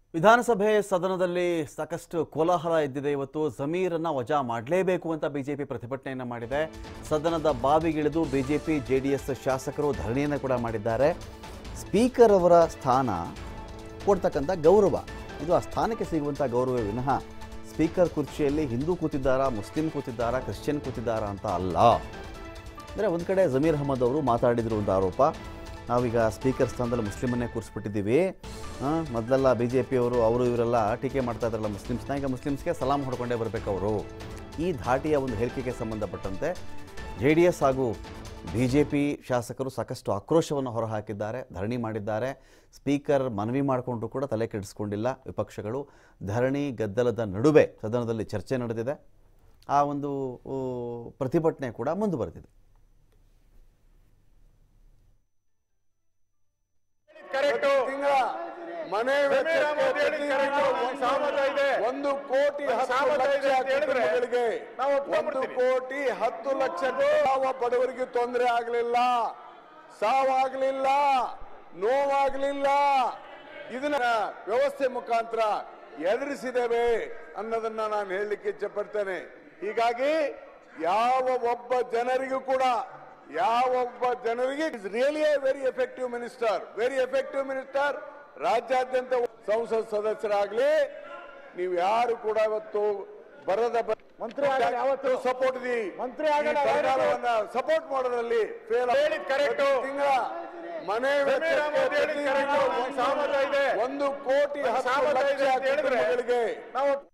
ವಿಧಾನಸಭೆ ಸದನದಲ್ಲಿ ಸಾಕಷ್ಟು ಕೋಲಾಹಲ ಎದ್ದಿದೆ ಇವತ್ತು ಜಮೀರನ್ನ ವಜಾ ಮಾಡಲೇಬೇಕು ಅಂತ ಬಿಜೆಪಿ ಪ್ರತಿಭಟನೆಯನ್ನು ಮಾಡಿದೆ ಸದನದ ಬಾವಿಗಿಳಿದು ಬಿಜೆಪಿ ಜೆಡಿಎಸ್ ಶಾಸಕರು ಧರಣಿಯನ್ನು ಕೂಡ ಮಾಡಿದ್ದಾರೆ ಸ್ಪೀಕರ್ ಅವರ ಸ್ಥಾನ ಕೊಡ್ತಕ್ಕಂಥ ಗೌರವ ಇದು ಆ ಸ್ಥಾನಕ್ಕೆ ಸಿಗುವಂಥ ಗೌರವ ವಿನಃ ಸ್ಪೀಕರ್ ಕುರ್ಚಿಯಲ್ಲಿ ಹಿಂದೂ ಕೂತಿದ್ದಾರಾ ಮುಸ್ಲಿಂ ಕೂತಿದ್ದಾರಾ ಕ್ರಿಶ್ಚಿಯನ್ ಕೂತಿದ್ದಾರಾ ಅಂತ ಅಲ್ಲ ಅಂದರೆ ಒಂದು ಕಡೆ ಜಮೀರ್ ಅಹಮದ್ ಅವರು ಮಾತಾಡಿದ್ರು ಒಂದು ಆರೋಪ ನಾವೀಗ ಸ್ಪೀಕರ್ ಸ್ಥಾನದಲ್ಲಿ ಮುಸ್ಲಿಮನ್ನೇ ಕೂರಿಸ್ಬಿಟ್ಟಿದ್ದೀವಿ ಮೊದಲೆಲ್ಲ ಬಿ ಜೆ ಪಿಯವರು ಅವರು ಇವರೆಲ್ಲ ಟೀಕೆ ಮಾಡ್ತಾ ಇದ್ರಲ್ಲ ಮುಸ್ಲಿಮ್ಸ್ನ ಈಗ ಮುಸ್ಲಿಮ್ಸ್ಗೆ ಸಲಾಂ ಹೊಡ್ಕೊಂಡೇ ಬರಬೇಕು ಅವರು ಈ ಧಾಟಿಯ ಒಂದು ಹೇಳಿಕೆಗೆ ಸಂಬಂಧಪಟ್ಟಂತೆ ಜೆ ಡಿ ಎಸ್ ಹಾಗೂ ಬಿ ಜೆ ಪಿ ಶಾಸಕರು ಸಾಕಷ್ಟು ಆಕ್ರೋಶವನ್ನು ಹೊರಹಾಕಿದ್ದಾರೆ ಧರಣಿ ಮಾಡಿದ್ದಾರೆ ಸ್ಪೀಕರ್ ಮನವಿ ಮಾಡಿಕೊಂಡ್ರು ಕೂಡ ತಲೆ ಕೆಡಿಸ್ಕೊಂಡಿಲ್ಲ ವಿಪಕ್ಷಗಳು ಧರಣಿ ಗದ್ದಲದ ನಡುವೆ ಸದನದಲ್ಲಿ ಚರ್ಚೆ ನಡೆದಿದೆ ಆ ಒಂದು ಊ, ಪ್ರತಿಭಟನೆ ಕೂಡ ಮುಂದುವರೆದಿದೆ ಕರೆಕ್ಟ್ ತಿಂಗಳ ಮನೆ ವೆಚ್ಚಕ್ಕೆ ರಾಮಮೂರ್ತಿ ಹೇಳಿ ಪ್ರತಿ correct. ತಿಂಗಳು ಒಂದು ಸಾಮತ ಇದೆ. ಒಂದು ಕೋಟಿ ಒಂದು ಹತ್ತು ಸಾಮತ ಲಕ್ಷ ಇದೆ ಅಂತ ಹೇಳಿದ್ರೆ ಕುಟುಂಬಗಳಿಗೆ ನಾವು ಒಂದು ಒಪ್ಕೊಂಡ್ಬಿಡ್ತೀವಿ. ಕೋಟಿ ಹತ್ತು ಲಕ್ಷ ಯಾವ ಬಡವರಿಗೆ ತೊಂದರೆ ಆಗಲಿಲ್ಲ ಸಾವಾಗ್ಲಿಲ್ಲ ನೋವಾಗ್ಲಿಲ್ಲ ಇದನ್ನ ವ್ಯವಸ್ಥೆ ಮುಖಾಂತರ ಎದುರಿಸಿದ್ದೇವೆ ಅನ್ನೋದನ್ನ ನಾನು ಹೇಳಲಿಕ್ಕೆ ಇಚ್ಛಪಡ್ತೇನೆ ಹೀಗಾಗಿ ಯಾವ ಒಬ್ಬ ಜನರಿಗೂ ಕೂಡ ಯಾವ ಒಬ್ಬ ಜನರಿಗೆ really a very effective minister very effective minister ರಾಜ್ಯಾದ್ಯಂತ ಸಂಸತ್ ಸದಸ್ಯರಾಗ್ಲಿ ನೀವು ಯಾರು ಕೂಡ ಇವತ್ತು ಬರದ ಮಂತ್ರಿ ಆಗಲ್ಲ ಯಾವತ್ತೂ. ಸಪೋರ್ಟ್ ದಿ ಮಂತ್ರಿ ಆಗಲ್ಲ ಸಪೋರ್ಟ್ ಮಾಡೋದ್ರಲ್ಲಿ ಫೇಲ್ ಹೇಳಿದ್ correct. ತಿಂಗಳ ಮನೆ ವೆಚ್ಚಕ್ಕೆ ರಾಮಮೂರ್ತಿ ಹೇಳಿದ್ ಪ್ರತಿ correct. ತಿಂಗಳು ಒಂದು ಸಾಮತ ಇದೆ. ಒಂದು ಕೋಟಿ ಒಂದು ಹತ್ತು ಸಾಮತ ಇದೆ ಲಕ್ಷ ಅಂತ ಹೇಳಿದ್ರೆ ಕುಟುಂಬಗಳಿಗೆ ನಾವು